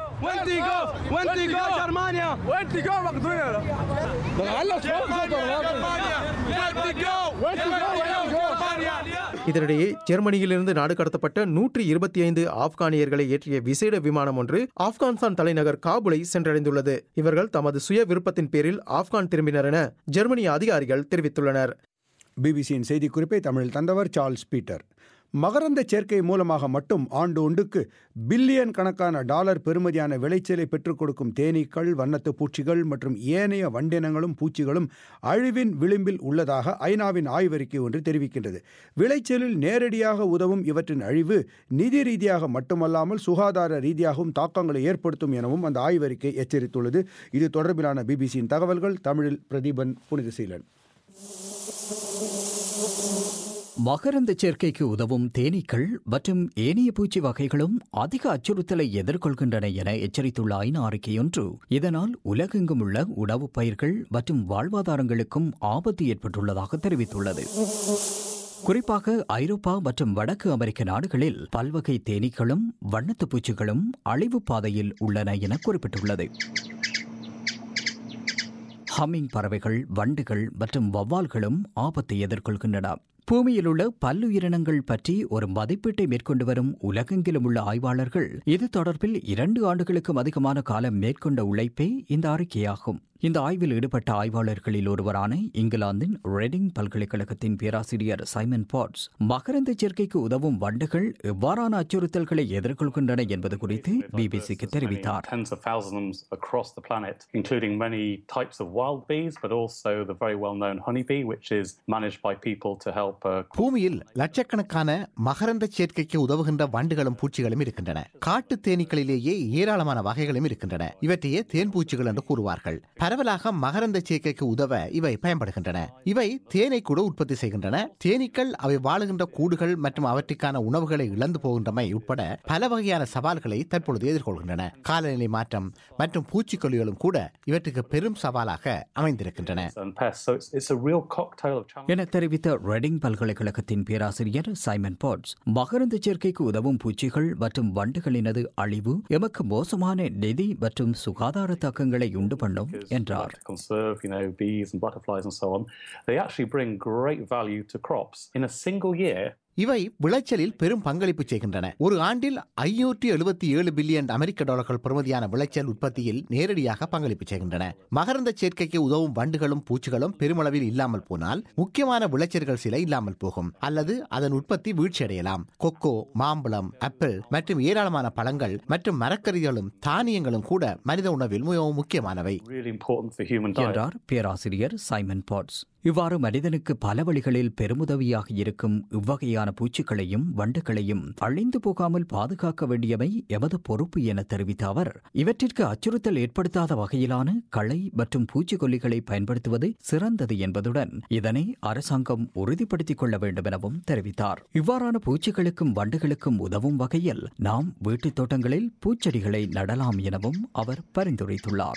இதனிடையே ஜெர்மனியிலிருந்து நாடு கடத்தப்பட்ட நூற்றி இருபத்தி ஐந்து ஆப்கானியர்களை ஏற்றிய விசேட விமானம் ஒன்று ஆப்கானிஸ்தான் தலைநகர் காபுலை சென்றடைந்துள்ளது இவர்கள் தமது சுய விருப்பத்தின் பேரில் ஆப்கான் திரும்பினர் என ஜெர்மனிய அதிகாரிகள் தெரிவித்துள்ளனர் பிபிசியின் செய்திக்குறிப்பை தமிழில் தந்தவர் சார்ல்ஸ் பீட்டர் மகரந்த சேர்க்கை மூலமாக மட்டும் ஆண்டு ஒன்றுக்கு பில்லியன் கணக்கான டாலர் பெறுமதியான விளைச்சலை பெற்றுக் கொடுக்கும் தேனீக்கள் வண்ணத்து பூச்சிகள் மற்றும் ஏனைய வண்டினங்களும் பூச்சிகளும் அழிவின் விளிம்பில் உள்ளதாக ஐநாவின் ஆய்வறிக்கை ஒன்று தெரிவிக்கின்றது விளைச்சலில் நேரடியாக உதவும் இவற்றின் அழிவு நிதி ரீதியாக மட்டுமல்லாமல் சுகாதார ரீதியாகவும் தாக்கங்களை ஏற்படுத்தும் எனவும் அந்த ஆய்வறிக்கை எச்சரித்துள்ளது இது தொடர்பிலான பிபிசியின் தகவல்கள் தமிழில் பிரதீபன் புனிதசீலன் மகரந்த சேர்க்கைக்கு உதவும் தேனீக்கள் மற்றும் ஏனைய பூச்சி வகைகளும் அதிக அச்சுறுத்தலை எதிர்கொள்கின்றன என எச்சரித்துள்ள ஐநா அறிக்கையொன்று இதனால் உலகெங்கும் உள்ள உணவுப் பயிர்கள் மற்றும் வாழ்வாதாரங்களுக்கும் ஆபத்து ஏற்பட்டுள்ளதாக தெரிவித்துள்ளது குறிப்பாக ஐரோப்பா மற்றும் வடக்கு அமெரிக்க நாடுகளில் பல்வகை தேனீக்களும் வண்ணத்து பூச்சிகளும் அழிவு பாதையில் உள்ளன என குறிப்பிட்டுள்ளது ஹம்மிங் பறவைகள் வண்டுகள் மற்றும் வவ்வால்களும் ஆபத்தை எதிர்கொள்கின்றன பூமியில் உள்ள பல்லுயிரினங்கள் பற்றி ஒரு மதிப்பீட்டை மேற்கொண்டு வரும் உலகெங்கிலும் உள்ள ஆய்வாளர்கள் இது தொடர்பில் இரண்டு ஆண்டுகளுக்கும் அதிகமான காலம் மேற்கொண்ட உழைப்பே இந்த அறிக்கையாகும் இந்த ஆய்வில் ஈடுபட்ட ஆய்வாளர்களில் ஒருவரான இங்கிலாந்தின் ரெடிங் பல்கலைக்கழகத்தின் பேராசிரியர் சைமன் பாட்ஸ் மகரந்த சேர்க்கைக்கு உதவும் வண்டுகள் எவ்வாறான அச்சுறுத்தல்களை எதிர்கொள்கின்றன என்பது குறித்து பிபிசிக்கு தெரிவித்தார் tens of thousands across the planet, including many types of wild bees, but also the very well-known honeybee, which is managed by people to help. Uh, பூமியில் லட்சக்கணக்கான மகரந்த சேர்க்கைக்கு உதவுகின்ற வண்டுகளும் பூச்சிகளும் இருக்கின்றன காட்டு தேனீக்களிலேயே ஏராளமான வகைகளும் இருக்கின்றன இவற்றையே தேன் பூச்சிகள் என்று கூறுவார்கள் பரவலாக மகரந்த சேர்க்கைக்கு உதவ இவை பயன்படுகின்றன இவை தேனை கூட உற்பத்தி செய்கின்றன தேனீக்கள் அவை வாழுகின்ற கூடுகள் மற்றும் அவற்றுக்கான உணவுகளை இழந்து போகின்றமை உட்பட பல வகையான சவால்களை தற்பொழுது எதிர்கொள்கின்றன காலநிலை மாற்றம் மற்றும் பூச்சிக்கொல்லிகளும் கூட இவற்றுக்கு பெரும் சவாலாக அமைந்திருக்கின்றன and pests. So it's, it's a real cocktail of challenges. என தெரிவித்த ரெடிங் பல்கலைக்கழகத்தின் பேராசிரியர் சைமன் பாட்ஸ் மகரந்த சேர்க்கைக்கு உதவும் பூச்சிகள் மற்றும் வண்டுகளினது அழிவு எமக்கு மோசமான நிதி மற்றும் சுகாதார தாக்கங்களை உண்டு பண்ணும் என்றார் to conserve, you know, bees and butterflies and so on, they actually bring great value to crops. In a single year, இவை விளைச்சலில் பெரும் பங்களிப்பு செய்கின்றன ஒரு ஆண்டில் ஐநூற்றி எழுபத்தி ஏழு பில்லியன் அமெரிக்க டாலர்கள் பெறுமதியான விளைச்சல் உற்பத்தியில் நேரடியாக பங்களிப்பு செய்கின்றன மகரந்த சேர்க்கைக்கு உதவும் வண்டுகளும் பூச்சிகளும் பெருமளவில் இல்லாமல் போனால் முக்கியமான விளைச்சல்கள் சில இல்லாமல் போகும் அல்லது அதன் உற்பத்தி வீழ்ச்சியடையலாம் கொக்கோ மாம்பழம் ஆப்பிள் மற்றும் ஏராளமான பழங்கள் மற்றும் மரக்கறிகளும் தானியங்களும் கூட மனித உணவில் மிகவும் முக்கியமானவை Really important for human diet. என்றார் பேராசிரியர் சைமன் பாட்ஸ் இவ்வாறு மனிதனுக்கு பல வழிகளில் பெருமுதவியாக இருக்கும் இவ்வகையான பூச்சிகளையும் வண்டுகளையும் அழிந்து போகாமல் பாதுகாக்க வேண்டியவை எமது பொறுப்பு என தெரிவித்த அவர் இவற்றிற்கு அச்சுறுத்தல் ஏற்படுத்தாத வகையிலான களை மற்றும் பூச்சிக்கொல்லிகளை பயன்படுத்துவது சிறந்தது என்பதுடன் இதனை அரசாங்கம் உறுதிப்படுத்திக் கொள்ள வேண்டும் எனவும் தெரிவித்தார் இவ்வாறான பூச்சிகளுக்கும் வண்டுகளுக்கும் உதவும் வகையில் நாம் வீட்டுத் தோட்டங்களில் பூச்செடிகளை நடலாம் எனவும் அவர் பரிந்துரைத்துள்ளார்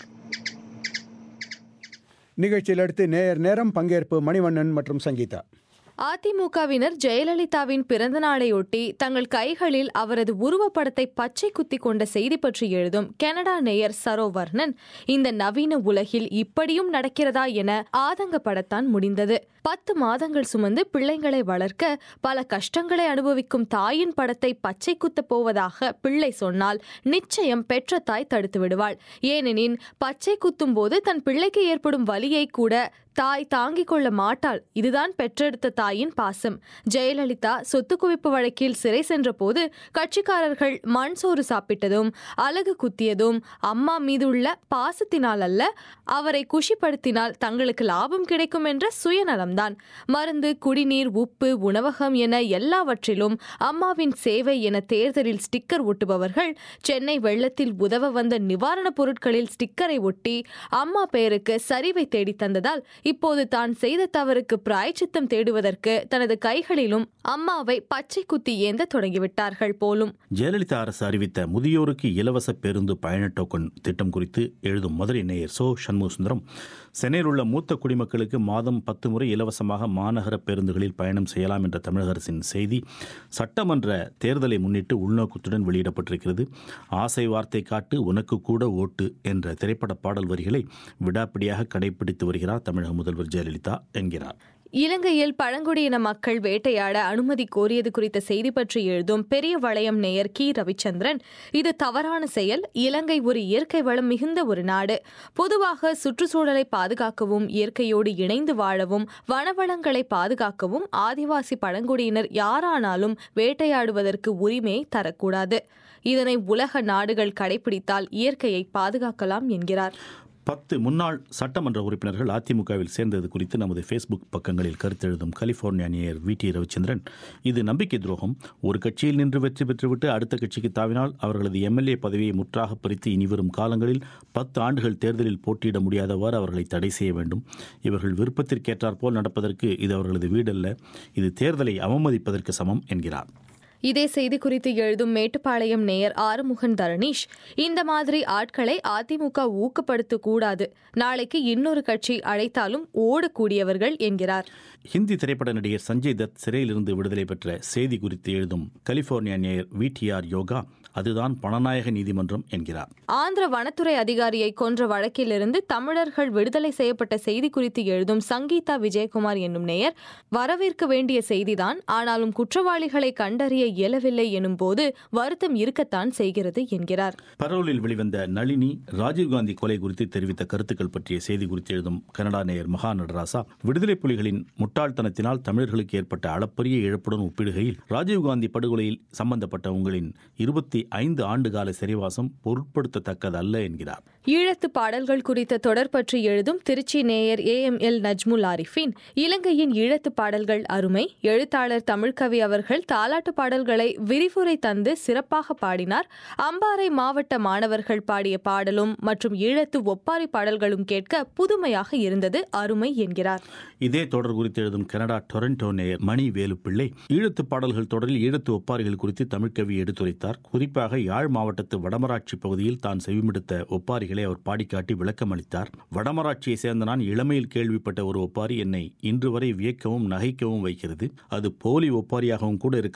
நிகழ்ச்சியில் அடுத்து நேர் நேரம் பங்கேற்பு மணிவண்ணன் மற்றும் சங்கீதா அதிமுகவினர் ஜெயலலிதாவின் பிறந்த நாளையொட்டி தங்கள் கைகளில் அவரது உருவப்படத்தை பச்சை குத்தி கொண்ட செய்தி பற்றி எழுதும் கனடா நேயர் சரோவர்ணன் இந்த நவீன உலகில் இப்படியும் நடக்கிறதா என ஆதங்கப்படத்தான் முடிந்தது பத்து மாதங்கள் சுமந்து பிள்ளைங்களை வளர்க்க பல கஷ்டங்களை அனுபவிக்கும் தாயின் படத்தை பச்சை குத்தப் போவதாக பிள்ளை சொன்னால் நிச்சயம் பெற்ற தாய் தடுத்து விடுவாள் ஏனெனின் பச்சை குத்தும் போது தன் பிள்ளைக்கு ஏற்படும் வலியை கூட தாய் தாங்கிக் கொள்ள மாட்டாள் இதுதான் பெற்றெடுத்த தாயின் பாசம் ஜெயலலிதா சொத்து குவிப்பு வழக்கில் சிறை சென்றபோது கட்சிக்காரர்கள் மண் சோறு சாப்பிட்டதும் அழகு குத்தியதும் அம்மா மீதுள்ள பாசத்தினால் அல்ல அவரை குஷிப்படுத்தினால் தங்களுக்கு லாபம் கிடைக்கும் என்ற சுயநலம்தான் மருந்து குடிநீர் உப்பு உணவகம் என எல்லாவற்றிலும் அம்மாவின் சேவை என தேர்தலில் ஸ்டிக்கர் ஒட்டுபவர்கள் சென்னை வெள்ளத்தில் உதவ வந்த நிவாரணப் பொருட்களில் ஸ்டிக்கரை ஒட்டி அம்மா பெயருக்கு சரிவை தேடித் தந்ததால் இப்போது தான் செய்த தவறுக்கு பிராய்ச்சித்தம் தேடுவதற்கு தனது கைகளிலும் அம்மாவை பச்சை குத்தி ஏந்த தொடங்கிவிட்டார்கள் போலும் ஜெயலலிதா அரசு அறிவித்த முதியோருக்கு இலவச பேருந்து பயண டோக்கன் திட்டம் குறித்து எழுதும் மதுரை நேயர் சோ சண்முகசுந்தரம் சென்னையில் உள்ள மூத்த குடிமக்களுக்கு மாதம் பத்து முறை இலவசமாக மாநகர பேருந்துகளில் பயணம் செய்யலாம் என்ற தமிழக அரசின் செய்தி சட்டமன்ற தேர்தலை முன்னிட்டு உள்நோக்கத்துடன் வெளியிடப்பட்டிருக்கிறது ஆசை வார்த்தை காட்டு உனக்கு கூட ஓட்டு என்ற திரைப்பட பாடல் வரிகளை விடாப்பிடியாக கடைபிடித்து வருகிறார் தமிழக முதல்வர் ஜெயலலிதா என்கிறார் இலங்கையில் பழங்குடியின மக்கள் வேட்டையாட அனுமதி கோரியது குறித்த செய்தி பற்றி எழுதும் பெரிய வளையம் நேயர் கி ரவிச்சந்திரன் இது தவறான செயல் இலங்கை ஒரு இயற்கை வளம் மிகுந்த ஒரு நாடு பொதுவாக சுற்றுச்சூழலை பாதுகாக்கவும் இயற்கையோடு இணைந்து வாழவும் வனவளங்களை பாதுகாக்கவும் ஆதிவாசி பழங்குடியினர் யாரானாலும் வேட்டையாடுவதற்கு உரிமையை தரக்கூடாது இதனை உலக நாடுகள் கடைபிடித்தால் இயற்கையை பாதுகாக்கலாம் என்கிறார் பத்து முன்னாள் சட்டமன்ற உறுப்பினர்கள் அதிமுகவில் சேர்ந்தது குறித்து நமது ஃபேஸ்புக் பக்கங்களில் கருத்தெழுதும் கலிபோர்னியா நேயர் வி டி ரவிச்சந்திரன் இது நம்பிக்கை துரோகம் ஒரு கட்சியில் நின்று வெற்றி பெற்றுவிட்டு அடுத்த கட்சிக்கு தாவினால் அவர்களது எம்எல்ஏ பதவியை முற்றாக பறித்து இனிவரும் காலங்களில் பத்து ஆண்டுகள் தேர்தலில் போட்டியிட முடியாதவாறு அவர்களை தடை செய்ய வேண்டும் இவர்கள் விருப்பத்திற்கேற்றாற்போல் நடப்பதற்கு இது அவர்களது வீடல்ல இது தேர்தலை அவமதிப்பதற்கு சமம் என்கிறார் இதே செய்தி குறித்து எழுதும் மேட்டுப்பாளையம் நேயர் ஆறுமுகன் தரணீஷ் இந்த மாதிரி ஆட்களை அதிமுக ஊக்கப்படுத்த கூடாது நாளைக்கு இன்னொரு கட்சி அழைத்தாலும் ஓடக்கூடியவர்கள் என்கிறார் ஹிந்தி திரைப்பட நடிகர் சஞ்சய் தத் சிறையிலிருந்து விடுதலை பெற்ற செய்தி குறித்து எழுதும் கலிபோர்னியா நேயர் விடிஆர் யோகா அதுதான் பணநாயக நீதிமன்றம் என்கிறார் ஆந்திர வனத்துறை அதிகாரியை கொன்ற வழக்கிலிருந்து தமிழர்கள் விடுதலை செய்யப்பட்ட செய்தி குறித்து எழுதும் சங்கீதா விஜயகுமார் என்னும் நேயர் வரவேற்க வேண்டிய செய்திதான் ஆனாலும் குற்றவாளிகளை கண்டறிய இயலவில்லை எனும் போது வருத்தம் இருக்கத்தான் செய்கிறது என்கிறார் பரோலில் வெளிவந்த நளினி ராஜீவ்காந்தி கொலை குறித்து தெரிவித்த கருத்துக்கள் பற்றிய செய்தி குறித்து எழுதும் கனடா நேயர் மகா நடராசா விடுதலை புலிகளின் முட்டாள்தனத்தினால் தமிழர்களுக்கு ஏற்பட்ட அளப்பரிய இழப்புடன் ஒப்பிடுகையில் ராஜீவ்காந்தி படுகொலையில் சம்பந்தப்பட்ட உங்களின் இருபத்தி ஐந்து ஆண்டு கால சிறைவாசம் பொருட்படுத்தத்தக்கதல்ல என்கிறார் ஈழத்து பாடல்கள் குறித்த தொடர் பற்றி எழுதும் திருச்சி நேயர் A M L Najmul Arifin இலங்கையின் ஈழத்து பாடல்கள் அருமை எழுத்தாளர் தமிழ்கவி அவர்கள் தாலாட்டு பாடல்களை விரிவுரை தந்து சிறப்பாக பாடினார் அம்பாறை மாவட்ட மாணவர்கள் பாடிய பாடலும் மற்றும் ஈழத்து ஒப்பாரி பாடல்களும் கேட்க புதுமையாக இருந்தது அருமை என்கிறார் இதே தொடர் குறித்து எழுதும் கனடா டொரண்டோ நேயர் மணி வேலுப்பிள்ளை ஈழத்து பாடல்கள் தொடரில் ஈழத்து ஒப்பாரிகள் குறித்து தமிழ்கவி எடுத்துரைத்தார் குறிப்பாக யாழ் மாவட்டத்து வடமராட்சி பகுதியில் தான் செவிமெடுத்த ஒப்பாரிகளை அவர் பாடிக்காட்டி விளக்கம் அளித்தார் வடமராட்சியை சேர்ந்த நான் இளமையில் கேள்விப்பட்ட ஒரு ஒப்பாரி என்னை இன்று வரை வியக்கவும் நகைக்கவும் வைக்கிறது அது போலி ஒப்பாரியாகவும் கூட இருக்கலாம்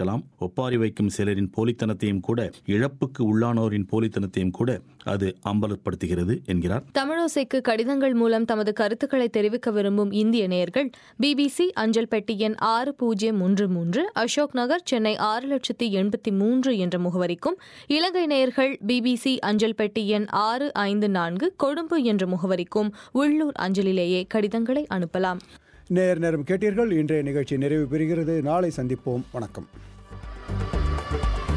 ஒப்பாரி வைக்கும் சிலரின் போலித்தனத்தையும் கூட இழப்புக்கு உள்ளானோரின் போலித்தனத்தையும் கூட அது அம்பலப்படுத்துகிறது என்கிறார் தமிழோசைக்கு கடிதங்கள் மூலம் தமது கருத்துக்களை தெரிவிக்க விரும்பும் இந்திய நேயர்கள் பிபிசி அஞ்சல் பெட்டி எண் ஆறு பூஜ்ஜியம் மூன்று மூன்று அசோக் நகர் சென்னை ஆறு லட்சத்தி எண்பத்தி மூன்று என்ற முகவரிக்கும் இலங்கை நேயர்கள் பிபிசி அஞ்சல் பெட்டி எண் ஆறு ஐந்து நான்கு கொழும்பு என்ற முகவரிக்கும் உள்ளூர் அஞ்சலிலேயே கடிதங்களை அனுப்பலாம் நேர் நேரம் கேட்டீர்கள் இன்றைய நிகழ்ச்சி நிறைவு பெறுகிறது நாளை சந்திப்போம் வணக்கம்